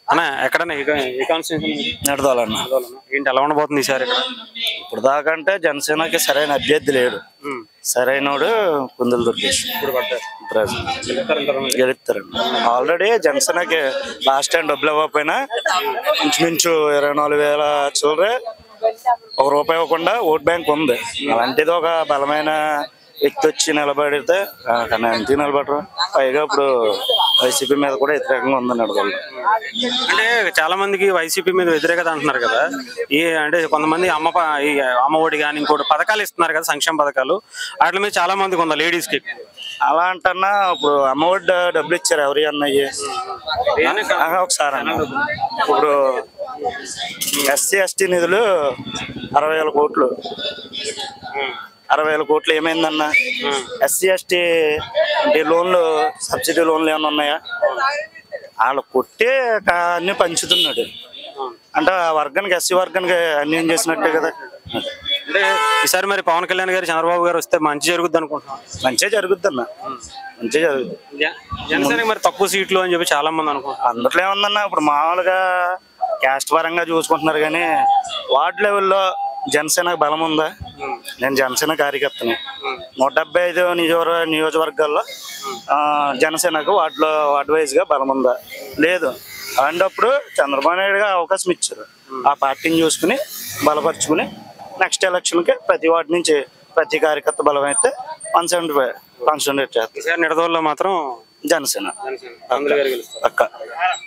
అన్న ఎక్కడన్నా ఏ కాన్స్టిట్యూన్సీ నెడదాలన్న ఏంటి ఎలా ఉండబోతుంది ఈసారి ఇక్కడ ఇప్పుడు దాకా అంటే జనసేనకి సరైన అభ్యర్థి లేడు సరైనోడు కుందులు దుర్గేష్ ఇప్పుడు పడ్డారు ప్రజెంట్ గెలుస్తారండి ఆల్రెడీ జనసేనకి లాస్ట్ టైం డబ్బులు ఇవ్వకపోయినా ఇంచుమించు ఇరవై నాలుగు వేల చిల్లరే ఒక రూపాయి ఇవ్వకుండా ఓట్ బ్యాంక్ ఉంది అలాంటిది ఒక బలమైన వ్యక్తి వచ్చి నిలబడితే ఆ, కానీ అంతే నిలబడరు పైగా ఇప్పుడు వైసీపీ మీద కూడా వ్యతిరేకంగా ఉందని అడగాలి అంటే చాలా మందికి వైసీపీ మీద వ్యతిరేకత అంటున్నారు కదా ఈ అంటే కొంతమంది అమ్మ ప- ఈ అమ్మ ఒడి కానీ ఇంకోటి పథకాలు ఇస్తున్నారు కదా సంక్షేమ పథకాలు వాటి మీద చాలా మందికి ఉంది లేడీస్ కి అలా అంటన్నా ఇప్పుడు అమ్మఒడి డబ్బులు ఇచ్చారు ఎవరి అన్నయ్యి ఆహా, ఒకసారి అన్న ఇప్పుడు ఎస్సీ ఎస్టీ నిధులు అరవై వేల కోట్లు అరవై వేల కోట్లు ఏమైందన్న ఎస్సీ ఎస్టీ అంటే లోన్లు సబ్సిడీ లోన్లు ఏమైనా ఉన్నాయా వాళ్ళు కొట్టే కా- అన్ని పంచుతున్నాడు అంటే ఆ వర్గానికి ఎస్సీ వర్గానికి అన్యాయం చేసినట్టే కదా అంటే ఈసారి మరి పవన్ కళ్యాణ్ గారు చంద్రబాబు గారు వస్తే మంచి జరుగుద్ది అనుకుంటున్నాం మంచిగా జరుగుద్ది అన్న మంచిగా జరుగుద్ది జనసేనకి మరి తక్కువ సీట్లు అని చెప్పి చాలా మంది అనుకుంటున్నారు అందుట్లో ఏముందన్న ఇప్పుడు మామూలుగా క్యాస్ట్ పరంగా చూసుకుంటున్నారు కానీ వార్డ్ లెవెల్లో జనసేనకు బలం ఉందా నేను జనసేన కార్యకర్తని నూట డెబ్బై ఐదు నియోజక నియోజకవర్గాల్లో ఆ, జనసేనకు వార్డులో వార్డు వైజ్గా బలం ఉందా లేదు అలాంటప్పుడు చంద్రబాబు నాయుడు గారు అవకాశం ఇచ్చారు ఆ పార్టీని చూసుకుని బలపరుచుకుని నెక్స్ట్ ఎలక్షన్కి ప్రతి వార్డు నుంచి ప్రతి కార్యకర్త బలం అయితే వన్ సెవెంటీ ఫైవ్ కాన్సన్ట్రేట్ చేస్తారు ఈసారి నిడదోల్లో మాత్రం జనసేన చంద్రబాబు గారు గెలుస్తారు పక్క